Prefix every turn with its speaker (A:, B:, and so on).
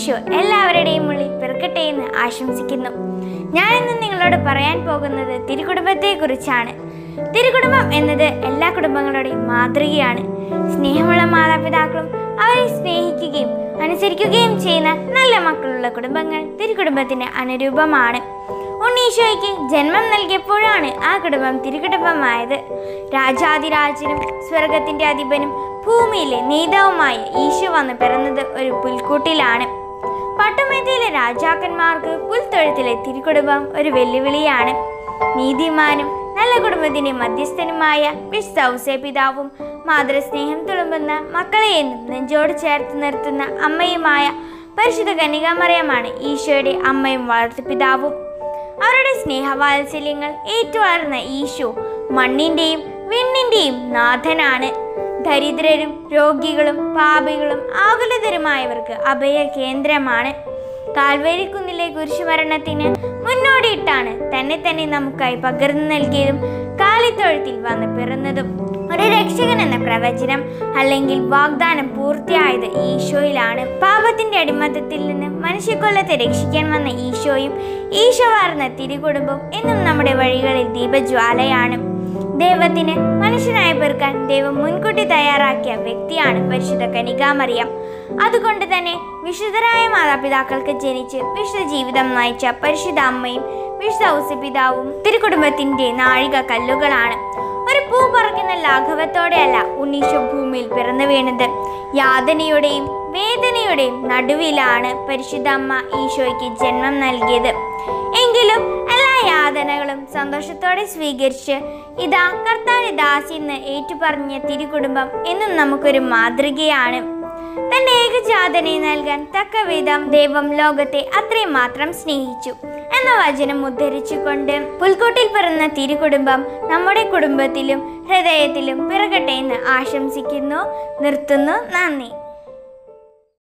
A: ഈശോ എല്ലാവരുടെയും ഉള്ളിൽ പിറക്കട്ടെ എന്ന് ആശംസിക്കുന്നു ഞാനിന്ന് നിങ്ങളോട് പറയാൻ പോകുന്നത് തിരുകുടുംബത്തെക്കുറിച്ചാണ് തിരുകുടുംബം എന്നത് എല്ലാ കുടുംബങ്ങളുടെയും മാതൃകയാണ് സ്നേഹമുള്ള മാതാപിതാക്കളും അവരെ സ്നേഹിക്കുകയും അനുസരിക്കുകയും ചെയ്യുന്ന നല്ല മക്കളുള്ള കുടുംബങ്ങൾ തിരുകുടുംബത്തിന് അനുരൂപമാണ് ഉണ്ണീശോയ്ക്ക് ജന്മം നൽകിയപ്പോഴാണ് ആ കുടുംബം തിരുകുടുംബമായത് രാജാതിരാജനും സ്വർഗത്തിന്റെ അധിപനും ഭൂമിയിലെ നേതാവുമായ ഈശോ വന്ന് പിറന്നത് ഒരു പുൽക്കൂട്ടിലാണ് പട്ടുമേതിയിലെ രാജാക്കന്മാർക്ക് പുൽത്തൊഴുത്തിലെ തിരുക്കുടുംബം ഒരു വെല്ലുവിളിയാണ് നീതിമാനും നല്ല കുടുംബത്തിന്റെ മധ്യസ്ഥനുമായ വിശ്വസൗസേ പിതാവും മാതൃസ്നേഹം തുളുമ്പുന്ന മക്കളെ എന്നും നെഞ്ചോട് ചേർത്ത് നിർത്തുന്ന അമ്മയുമായ പരിശുദ്ധ കന്യകാമറിയമാണ് ഈശോയുടെ അമ്മയും വളർത്തുപിതാവും അവരുടെ സ്നേഹവാത്സല്യങ്ങൾ ഏറ്റുവളർന്ന ഈശോ മണ്ണിന്റെയും വിണ്ണിന്റെയും നാഥനാണ് ദരിദ്രരും രോഗികളും പാപികളും ആകുലതരുമായവർക്ക് അഭയ കേന്ദ്രമാണ് കാൽവരിക്കുന്നിലെ കുരിശുമരണത്തിന് മുന്നോടിയിട്ടാണ് തന്നെ തന്നെ നമുക്കായി പകർന്നു നൽകിയതും കാലിത്തൊഴുത്തിൽ വന്ന് പിറന്നതും ഒരു രക്ഷകൻ എന്ന പ്രവചനം അല്ലെങ്കിൽ വാഗ്ദാനം പൂർത്തിയായത് ഈശോയിലാണ് പാപത്തിന്റെ അടിമത്തത്തിൽ നിന്ന് മനുഷ്യക്കൊല്ലത്തെ രക്ഷിക്കാൻ വന്ന ഈശോയും ഈശോ വാർന്ന തിരുകുടുംബം എന്നും നമ്മുടെ വഴികളിൽ ദീപജ്വാലയാണ് ദൈവത്തിന് മനുഷ്യനായി പെറുക്കാൻ ദൈവം മുൻകൂട്ടി തയ്യാറാക്കിയ വ്യക്തിയാണ് പരിശുദ്ധ കനികാമറിയം അതുകൊണ്ട് തന്നെ വിശുദ്ധരായ മാതാപിതാക്കൾക്ക് ജനിച്ച് വിശുദ്ധ ജീവിതം നയിച്ച പരിശുദ്ധ അമ്മയും വിശുദ്ധ ഔസപിതാവും തിരുകുടുംബത്തിന്റെ നാഴിക കല്ലുകളാണ് ഒരു പൂ പറിക്കുന്ന ലാഘവത്തോടെയല്ല ഉണ്ണീശോ ഭൂമിയിൽ പിറന്നു വീണത് യാതനയുടെയും വേദനയുടെയും നടുവിലാണ് പരിശുദ്ധ അമ്മ ഈശോയ്ക്ക് ജന്മം നൽകിയത് എങ്കിലും എല്ലാ യാതനകളും സന്തോഷത്തോടെ സ്വീകരിച്ച് ഇതാ കർത്താവ് ദാസി എന്ന് ഏറ്റുപറഞ്ഞ തിരുകുടുംബം എന്നും നമുക്കൊരു മാതൃകയാണ് തന്റെ ഏകജാതനെ നൽകാൻ തക്ക വിധം ദൈവം ലോകത്തെ അത്രയും മാത്രം സ്നേഹിച്ചു എന്ന വചനം ഉദ്ധരിച്ചുകൊണ്ട് പുൽക്കൂട്ടിൽ പിറന്ന തിരുകുടുംബം നമ്മുടെ കുടുംബത്തിലും ഹൃദയത്തിലും പിറകട്ടെ എന്ന് ആശംസിക്കുന്നു നിർത്തുന്നു നന്ദി